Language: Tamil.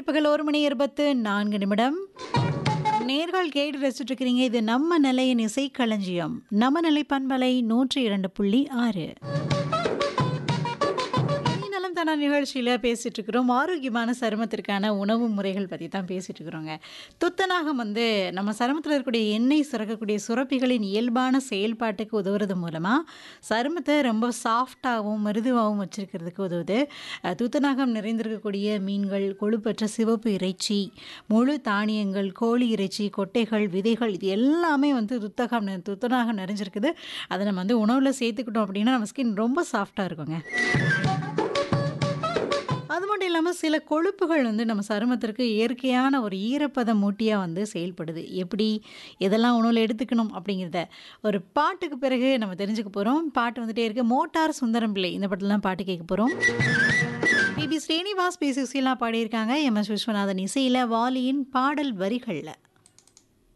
பிற்பகல் ஒரு மணி இருபத்து நான்கு நிமிடம் நேர்கள் கேட்டு ரசிச்சுட்டு இருக்கிறீங்க இது நம்ம நிலையின் இசைக்களஞ்சியம் நம்ம நிலை பண்பலை நூற்றி இரண்டு புள்ளி ஆறு நலம் தானா நிகழ்ச்சியில் பேசிட்டு இருக்கிறோம் ஆரோக்கியமான சருமத்திற்கான உணவு முறைகள் பற்றி தான் பேசிட்டு இருக்கிறோங்க துத்தநாகம் வந்து நம்ம சருமத்தில் இருக்கக்கூடிய எண்ணெய் சுரக்கக்கூடிய சுரப்பிகளின் இயல்பான செயல்பாட்டுக்கு உதவுறது மூலமாக சருமத்தை ரொம்ப சாஃப்டாகவும் மிருதுவாகவும் வச்சிருக்கிறதுக்கு உதவுது அஹ், துத்தநாகம் நிறைந்திருக்கக்கூடிய மீன்கள் கொழுப்பற்ற சிவப்பு இறைச்சி முழு தானியங்கள் கோழி இறைச்சி கொட்டைகள் விதைகள் இது எல்லாமே வந்து துத்தகம் நி- துத்தநாகம் நிறைஞ்சிருக்குது அதை நம்ம வந்து உணவில் சேர்த்துக்கிட்டோம் அப்படின்னா நம்ம ஸ்கின் ரொம்ப சாஃப்டாக இருக்குங்க அது மட்டும் இல்லாமல் சில கொழுப்புகள் வந்து நம்ம சருமத்திற்கு இயற்கையான ஒரு ஈரப்பதம் மூட்டியாக வந்து செயல்படுது எப்படி எதெல்லாம் உணவில் எடுத்துக்கணும் அப்படிங்கிறத ஒரு பாட்டுக்கு பிறகு நம்ம தெரிஞ்சுக்க போகிறோம் பாட்டு வந்துட்டே இருக்கு மோட்டார் சுந்தரம் பிள்ளை இந்த படத்துல தான் பாட்டு கேட்க போகிறோம் பிபி ஸ்ரீனிவாஸ் பி சுசீலா பாடியிருக்காங்க எம் எஸ் விஸ்வநாதன் இசையில் வாலியின் பாடல் வரிகளில்